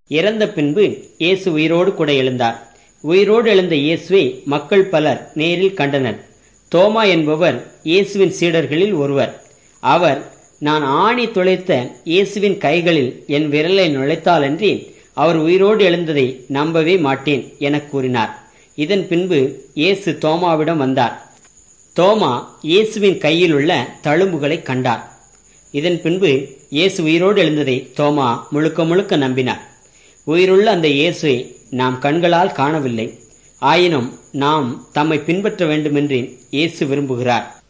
இறந்த பின்பு இயேசு உயிரோடு கூட எழுந்தார் உயிரோடு எழுந்த இயேசுவை மக்கள் பலர் நேரில் கண்டனர் தோமா என்பவர் இயேசுவின் சீடர்களில் ஒருவர் அவர் நான் ஆணி துளைத்த இயேசுவின் கைகளில் என் விரலை நுழைத்தாலன்றி அவர் உயிரோடு எழுந்ததை நம்பவே மாட்டேன் எனக் கூறினார் இதன் பின்பு இயேசு தோமாவிடம் வந்தார் தோமா இயேசுவின் கையில் உள்ள தழும்புகளை கண்டார் இதன் பின்பு இயேசு உயிரோடு எழுந்ததை தோமா முழுக்க முழுக்க நம்பினார் உயிருள்ள அந்த இயேசுவை நாம் கண்களால் காணவில்லை ஆயினும் நாம் தம்மை பின்பற்ற வேண்டுமென்று இயேசு விரும்புகிறார்